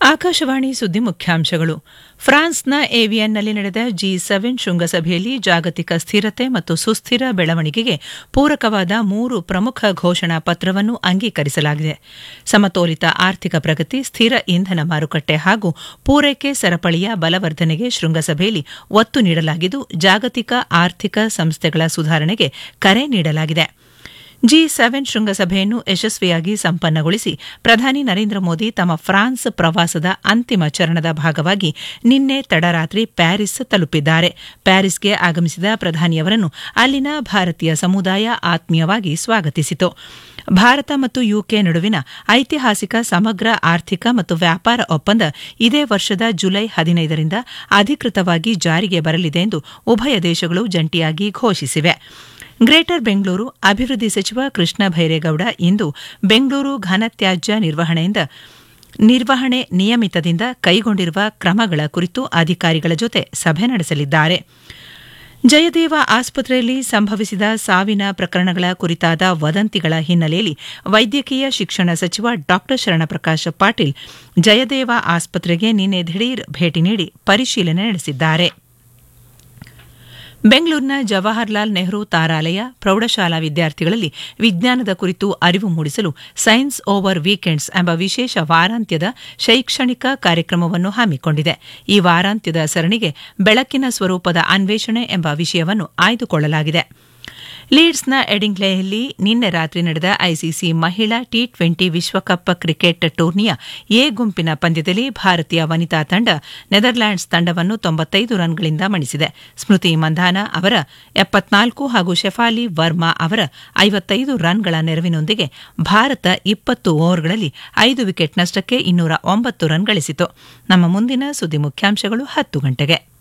ಆಕಾಶವಾಣಿ ಸುದ್ದಿ ಮುಖ್ಯಾಂಶಗಳು ಫ್ರಾನ್ಸ್ನ ಏವಿಯನ್ನಲ್ಲಿ ನಡೆದ ಜಿ ಸೆವೆನ್ ಶೃಂಗಸಭೆಯಲ್ಲಿ ಜಾಗತಿಕ ಸ್ಥಿರತೆ ಮತ್ತು ಸುಸ್ಥಿರ ಬೆಳವಣಿಗೆಗೆ ಪೂರಕವಾದ ಮೂರು ಪ್ರಮುಖ ಘೋಷಣಾ ಪತ್ರವನ್ನು ಅಂಗೀಕರಿಸಲಾಗಿದೆ ಸಮತೋಲಿತ ಆರ್ಥಿಕ ಪ್ರಗತಿ ಸ್ಥಿರ ಇಂಧನ ಮಾರುಕಟ್ಟೆ ಹಾಗೂ ಪೂರೈಕೆ ಸರಪಳಿಯ ಬಲವರ್ಧನೆಗೆ ಶೃಂಗಸಭೆಯಲ್ಲಿ ಒತ್ತು ನೀಡಲಾಗಿದ್ದು ಜಾಗತಿಕ ಆರ್ಥಿಕ ಸಂಸ್ಥೆಗಳ ಸುಧಾರಣೆಗೆ ಕರೆ ನೀಡಲಾಗಿದೆ ಜಿ ಸೆವೆನ್ ಶೃಂಗಸಭೆಯನ್ನು ಯಶಸ್ವಿಯಾಗಿ ಸಂಪನ್ನಗೊಳಿಸಿ ಪ್ರಧಾನಿ ನರೇಂದ್ರ ಮೋದಿ ತಮ್ಮ ಫ್ರಾನ್ಸ್ ಪ್ರವಾಸದ ಅಂತಿಮ ಚರಣದ ಭಾಗವಾಗಿ ನಿನ್ನೆ ತಡರಾತ್ರಿ ಪ್ಯಾರಿಸ್ ತಲುಪಿದ್ದಾರೆ ಪ್ಯಾರಿಸ್ಗೆ ಆಗಮಿಸಿದ ಪ್ರಧಾನಿಯವರನ್ನು ಅಲ್ಲಿನ ಭಾರತೀಯ ಸಮುದಾಯ ಆತ್ಮೀಯವಾಗಿ ಸ್ವಾಗತಿಸಿತು ಭಾರತ ಮತ್ತು ಯುಕೆ ನಡುವಿನ ಐತಿಹಾಸಿಕ ಸಮಗ್ರ ಆರ್ಥಿಕ ಮತ್ತು ವ್ಯಾಪಾರ ಒಪ್ಪಂದ ಇದೇ ವರ್ಷದ ಜುಲೈ ಹದಿನೈದರಿಂದ ಅಧಿಕೃತವಾಗಿ ಜಾರಿಗೆ ಬರಲಿದೆ ಎಂದು ಉಭಯ ದೇಶಗಳು ಜಂಟಿಯಾಗಿ ಘೋಷಿಸಿವೆ ಗ್ರೇಟರ್ ಬೆಂಗಳೂರು ಅಭಿವೃದ್ಧಿ ಸಚಿವ ಕೃಷ್ಣ ಭೈರೇಗೌಡ ಇಂದು ಬೆಂಗಳೂರು ಘನತ್ಯಾಜ್ಯ ನಿರ್ವಹಣೆಯಿಂದ ನಿರ್ವಹಣೆ ನಿಯಮಿತದಿಂದ ಕೈಗೊಂಡಿರುವ ಕ್ರಮಗಳ ಕುರಿತು ಅಧಿಕಾರಿಗಳ ಜೊತೆ ಸಭೆ ನಡೆಸಲಿದ್ದಾರೆ ಜಯದೇವ ಆಸ್ಪತ್ರೆಯಲ್ಲಿ ಸಂಭವಿಸಿದ ಸಾವಿನ ಪ್ರಕರಣಗಳ ಕುರಿತಾದ ವದಂತಿಗಳ ಹಿನ್ನೆಲೆಯಲ್ಲಿ ವೈದ್ಯಕೀಯ ಶಿಕ್ಷಣ ಸಚಿವ ಡಾ ಶರಣಪ್ರಕಾಶ ಪಾಟೀಲ್ ಜಯದೇವ ಆಸ್ಪತ್ರೆಗೆ ನಿನ್ನೆ ದಿಢೀರ್ ಭೇಟಿ ನೀಡಿ ಪರಿಶೀಲನೆ ನಡೆಸಿದ್ದಾರೆ ಬೆಂಗಳೂರಿನ ಜವಾಹರ್ಲಾಲ್ ನೆಹರು ತಾರಾಲಯ ಪ್ರೌಢಶಾಲಾ ವಿದ್ಯಾರ್ಥಿಗಳಲ್ಲಿ ವಿಜ್ಞಾನದ ಕುರಿತು ಅರಿವು ಮೂಡಿಸಲು ಸೈನ್ಸ್ ಓವರ್ ವೀಕೆಂಡ್ಸ್ ಎಂಬ ವಿಶೇಷ ವಾರಾಂತ್ಯದ ಶೈಕ್ಷಣಿಕ ಕಾರ್ಯಕ್ರಮವನ್ನು ಹಮ್ಮಿಕೊಂಡಿದೆ ಈ ವಾರಾಂತ್ಯದ ಸರಣಿಗೆ ಬೆಳಕಿನ ಸ್ವರೂಪದ ಅನ್ವೇಷಣೆ ಎಂಬ ವಿಷಯವನ್ನು ಆಯ್ದುಕೊಳ್ಳಲಾಗಿದೆ ಲೀಡ್ಸ್ನ ಎಡಿಂಗ್ಲೆಯಲ್ಲಿ ನಿನ್ನೆ ರಾತ್ರಿ ನಡೆದ ಐಸಿಸಿ ಮಹಿಳಾ ಟಿ ಟ್ವೆಂಟಿ ವಿಶ್ವಕಪ್ ಕ್ರಿಕೆಟ್ ಟೂರ್ನಿಯ ಎ ಗುಂಪಿನ ಪಂದ್ಯದಲ್ಲಿ ಭಾರತೀಯ ವನಿತಾ ತಂಡ ನೆದರ್ಲ್ಯಾಂಡ್ಸ್ ತಂಡವನ್ನು ತೊಂಬತ್ತೈದು ರನ್ಗಳಿಂದ ಮಣಿಸಿದೆ ಸ್ಮೃತಿ ಮಂಧಾನ ಅವರ ಎಪ್ಪತ್ನಾಲ್ಕು ಹಾಗೂ ಶೆಫಾಲಿ ವರ್ಮಾ ಅವರ ಐವತ್ತೈದು ರನ್ಗಳ ನೆರವಿನೊಂದಿಗೆ ಭಾರತ ಇಪ್ಪತ್ತು ಓವರ್ಗಳಲ್ಲಿ ಐದು ವಿಕೆಟ್ ನಷ್ಟಕ್ಕೆ ಇನ್ನೂರ ಒಂಬತ್ತು ರನ್ ಗಳಿಸಿತು ನಮ್ಮ ಮುಂದಿನ ಸುದ್ದಿ ಮುಖ್ಯಾಂಶಗಳು ಹತ್ತು ಗಂಟೆಗೆ